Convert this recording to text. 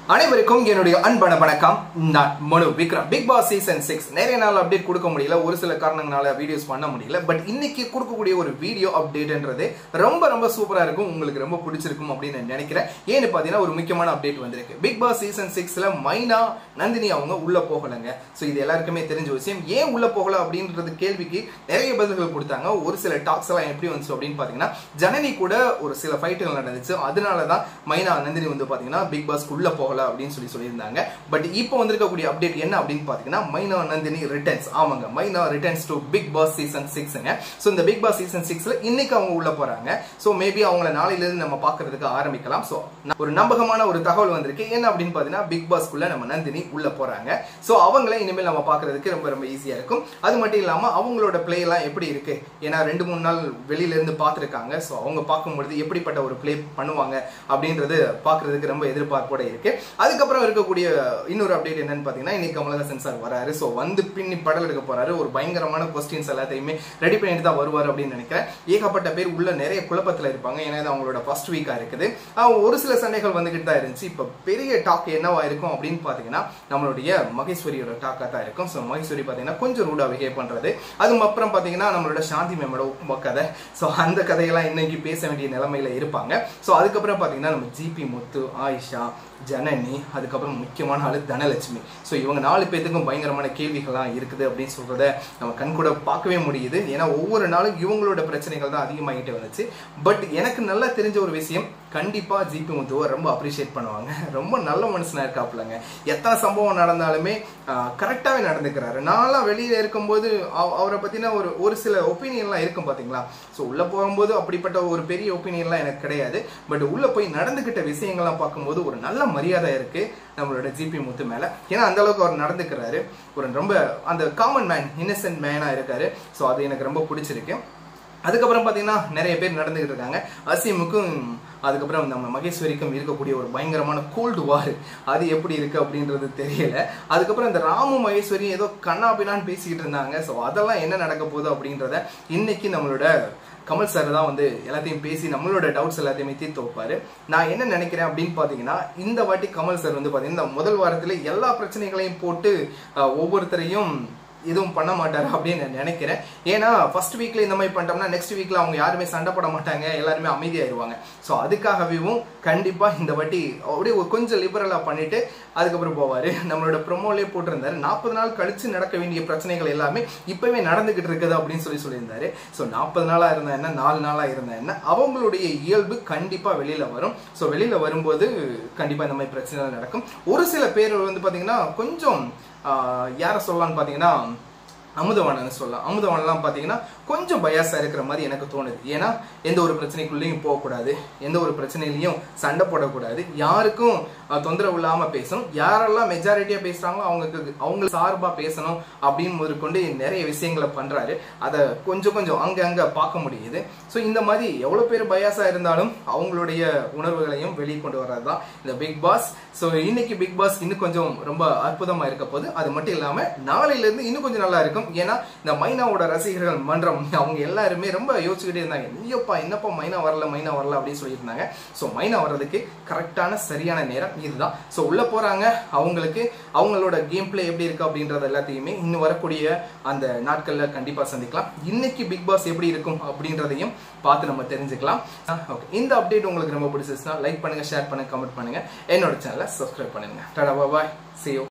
அனைவருக்கும் என்னுடைய அன்பான வணக்கம் நான் Manu Vikram Bigg Boss season six நிறைய நாள் அப்டேட் கொடுக்க முடியல ஒரு சில காரணங்களால வீடியோஸ் பண்ண முடியல பட் இன்னைக்கு கொடுக்கக்கூடிய ஒரு வீடியோ அப்டேட்ன்றது ரொம்ப ரொம்ப சூப்பரா இருக்கும் உங்களுக்கு ரொம்ப பிடிச்சிருக்கும் அப்படின்னு நான் நினைக்கிறேன் ஏன்னு பார்த்தீங்கன்னா ஒரு முக்கியமான அப்டேட் வந்திருக்கு பிக் பாஸ் சீசன் சிக்ஸ்ல மைனா நந்தினி அவங்க உள்ள போகலைங்க ஸோ இது எல்லாருக்குமே தெரிஞ்ச விஷயம் ஏன் உள்ள போகல அப்படின்றது கேள்விக்கு நிறைய பதில்கள் கொடுத்தாங்க ஒரு சில டாக்ஸ் எல்லாம் எப்படி வந்துச்சு அப்படின்னு பார்த்தீங்கன்னா ஜனனி கூட ஒரு சில ஃபைட்டுகள் நடந்துச்சு அதனால தான் மைனா நந்தினி வந்து பார்த்தீங்கன்னா பிக் பாஸ்க்கு உள்ள போகல அப்படின்னு சொல்லி சொல்லியிருந்தாங்க பட் இப்போ வந்திருக்கக்கூடிய அப்டேட் என்ன அப்படின்னு பார்த்தீங்கன்னா மைனா நந்தினி ரிட்டர்ன்ஸ் ஆமாங்க Myna returns to Bigg Boss season சிக்ஸ்ங்க ஸோ இந்த பிக் பாஸ் சீசன் சிக்ஸ்ல இன்னைக்கு அவங்க உள்ள போறாங்க ஸோ மேபி அவங்கள நாளையிலிருந்து நம்ம பார்க்கறதுக்கு ஆரம்பிக்கலாம் ஸோ ஒரு நம்பகமான ஒரு தகவல் வந்திருக்கு என்ன அப்படின்னு பார்த்தீங்கன்னா பிக் பாஸ்க்குள்ள நம்ம நந்தினி உள்ள போறாங்க ஸோ அவங்கள இனிமேல் நம்ம பார்க்கறதுக்கு ரொம்ப ரொம்ப ஈஸியா இருக்கும் அது மட்டும் இல்லாம அவங்களோட பிளே எல்லாம் எப்படி இருக்கு ஏன்னா ரெண்டு மூணு நாள் வெளியில இருந்து பார்த்துருக்காங்க ஸோ அவங்க பார்க்கும்பொழுது எப்படிப்பட்ட ஒரு பிளே பண்ணுவாங்க அப்படின்றது பார்க்கறதுக்கு ரொம்ப எதிர்பார்ப்போட இருக்கு அதுக்கப்புறம் இருக்கக்கூடிய இன்னொரு அப்டேட் என்னன்னு பார்த்தீங்கன்னா இன்னைக்கு கமலஹாசன் சார் வராரு ஸோ வந்து பின்னி படம் எடுக்க போறாரு ஒரு பயங்கரமான கொஸ்டின்ஸ் எல்லாத்தையுமே ரெடி பண்ணிட்டு தான் வருவார் அப்படின்னு நினைக்கிறேன் ஏகப்பட்ட பேர் உள்ள நிறைய குழப்பத்தில் இருப்பாங்க ஏன்னா இது அவங்களோட ஃபர்ஸ்ட் வீக்கா இருக்குது ஆஹ் ஒரு சில சண்டைகள் வந்துகிட்டு தான் இருந்துச்சு இப்போ பெரிய டாக் என்னவா இருக்கும் அப்படின்னு பார்த்தீங்கன்னா நம்மளுடைய மகேஸ்வரியோட டாக்கா தான் இருக்கும் ஸோ மகேஸ்வரி பார்த்தீங்கன்னா கொஞ்சம் ரூடா பிஹேவ் பண்றது அதுக்கு அப்புறம் பார்த்தீங்கன்னா நம்மளோட சாந்தி மேமோட உப்புமா கதை ஸோ அந்த கதையெல்லாம் இன்னைக்கு பேச வேண்டிய நிலைமையில இருப்பாங்க ஸோ அதுக்கப்புறம் பார்த்தீங்கன்னா நம்ம ஜிபி முத்து ஆயிஷா ஜனனி அதுக்கப்புறம் முக்கியமான ஆளு தனலட்சுமி ஸோ இவங்க நாலு பேத்துக்கும் பயங்கரமான கேள்விகள்லாம் இருக்குது அப்படின்னு சொல்றத நம்ம கண் கூட பார்க்கவே முடியுது ஏன்னா ஒவ்வொரு நாளும் இவங்களோட பிரச்சனைகள் தான் அதிகமாகிட்டே வந்துச்சு பட் எனக்கு நல்லா தெரிஞ்ச ஒரு விஷயம் கண்டிப்பா ஜிபி முத்துவை ரொம்ப அப்ரிஷியேட் பண்ணுவாங்க ரொம்ப நல்ல மனுஷனா இருக்காப்புலங்க எத்தனை சம்பவம் நடந்தாலுமே கரெக்டாகவே நடந்துக்கிறாரு நான்லாம் வெளியில இருக்கும்போது அவ- அவரை பத்தின ஒரு ஒரு சில ஒப்பீனியன்லாம் இருக்கும் பாத்தீங்களா ஸோ உள்ள போகும்போது அப்படிப்பட்ட ஒரு பெரிய ஒப்பீனியன்லாம் எனக்கு கிடையாது பட் உள்ள போய் நடந்துகிட்ட விஷயங்கள்லாம் பார்க்கும்போது ஒரு நல்ல மரியாதை இருக்கு நம்மளோட ஜிபி முத்து மேல ஏன்னா அந்த அளவுக்கு அவர் நடந்துக்கிறாரு ஒரு ரொம்ப அந்த காமன் மேன் இன்னசென்ட் மேனா இருக்காரு ஸோ அது எனக்கு ரொம்ப பிடிச்சிருக்கு அதுக்கப்புறம் பார்த்தீங்கன்னா நிறைய பேர் நடந்துகிட்டு இருக்காங்க அசீமுக்கும் அதுக்கப்புறம் நம்ம மகேஸ்வரிக்கும் இருக்கக்கூடிய ஒரு பயங்கரமான கோல்டு வார் அது எப்படி இருக்கு அப்படின்றது தெரியல அதுக்கப்புறம் இந்த ராமு மகேஸ்வரி ஏதோ கண்ணாபினான்னு பேசிக்கிட்டு இருந்தாங்க ஸோ அதெல்லாம் என்ன நடக்க போகுது அப்படின்றத இன்னைக்கு நம்மளோட கமல் சார் தான் வந்து எல்லாத்தையும் பேசி நம்மளோட டவுட்ஸ் எல்லாத்தையுமே தீர்த்து வைப்பாரு நான் என்ன நினைக்கிறேன் அப்படின்னு பார்த்தீங்கன்னா இந்த வாட்டி கமல் சார் வந்து பார்த்தீங்கன்னா இந்த முதல் வாரத்தில் எல்லா பிரச்சனைகளையும் போட்டு அஹ், ஒவ்வொருத்தரையும் எதுவும் பண்ண மாட்டாரு அப்படின்னு நான் நினைக்கிறேன் ஏன்னா ஃபர்ஸ்ட் வீக்ல இந்த மாதிரி பண்ணிட்டோம்னா நெக்ஸ்ட் வீக்ல அவங்க யாருமே சண்டை போட மாட்டாங்க எல்லாருமே அமைதியாயிருவாங்க ஸோ அதுக்காகவும் கண்டிப்பா இந்த வாட்டி அப்படியே ஒரு கொஞ்சம் லிபரலா பண்ணிட்டு அதுக்கப்புறம் போவாரு நம்மளோட ப்ரொமோலே போட்டிருந்தாரு நாற்பது நாள் கழிச்சு நடக்க வேண்டிய பிரச்சனைகள் எல்லாமே இப்பவே நடந்துகிட்டு இருக்குது அப்படின்னு சொல்லி சொல்லியிருந்தாரு ஸோ நாற்பது நாளா இருந்தா என்ன நாலு நாளா இருந்தா என்ன அவங்களுடைய இயல்பு கண்டிப்பா வெளியில வரும் ஸோ வெளியில வரும்போது கண்டிப்பா இந்த மாதிரி பிரச்சனைகள் நடக்கும் ஒரு சில பேர் வந்து பாத்தீங்கன்னா கொஞ்சம் ஆஹ் யாரை சொல்லலாம்னு பார்த்தீங்கன்னா அமுதவாணன் சொல்லலாம் அமுதவானெலாம் பார்த்தீங்கன்னா கொஞ்சம் பயாஸாக இருக்கிற மாதிரி எனக்கு தோணுது ஏன்னா எந்த ஒரு பிரச்சனைக்குள்ளேயும் போகக்கூடாது எந்த ஒரு பிரச்சனையிலையும் சண்டை போடக்கூடாது யாருக்கும் அஹ், தொந்தரவு இல்லாமல் பேசணும் யாரெல்லாம் மெஜாரிட்டியாக பேசுகிறாங்களோ அவங்களுக்கு அவங்க சார்பாக பேசணும் அப்படின்னு முதற்கொண்டு நிறைய விஷயங்களை பண்ணுறாரு அதை கொஞ்சம் கொஞ்சம் அங்கங்கே பார்க்க முடியுது ஸோ இந்த மாதிரி எவ்வளோ பேர் பயாஸாக இருந்தாலும் அவங்களுடைய உணர்வுகளையும் வெளியே கொண்டு வர்றது தான் இந்த பிக் பாஸ் ஸோ இன்னைக்கு பிக் பாஸ் இன்னும் கொஞ்சம் ரொம்ப அற்புதமாக இருக்க போது அது மட்டும் இல்லாமல் நாளையிலேருந்து இன்னும் கொஞ்சம் நல்லா இருக்கும் ஏன்னா இந்த மைனாவோட ரசிகர்கள் மன்றம் அவங்க எல்லாருமே ரொம்ப யோசிச்சுக்கிட்டே இருந்தாங்க ஐயோப்பா என்னப்பா மைனா வரல மைனா வரல அப்படின்னு சொல்லியிருந்தாங்க ஸோ மைனா வர்றதுக்கு கரெக்டான சரியான நேரம் இதுதான் ஸோ உள்ள போறாங்க அவங்களுக்கு அவங்களோட கேம் பிளே எப்படி இருக்கு அப்படின்றது எல்லாத்தையுமே இன்னும் வரக்கூடிய அந்த நாட்கள்ல கண்டிப்பா சந்திக்கலாம் இன்னைக்கு பிக் பாஸ் எப்படி இருக்கும் அப்படின்றதையும் பார்த்து நம்ம தெரிஞ்சுக்கலாம் ஓகே இந்த அப்டேட் உங்களுக்கு ரொம்ப பிடிச்சிருச்சுன்னா லைக் பண்ணுங்க ஷேர் பண்ணுங்க கமெண்ட் பண்ணுங்க என்னோட சேனலை சப்ஸ்கிரைப் பண்ணுங்க டாடா பாய் see you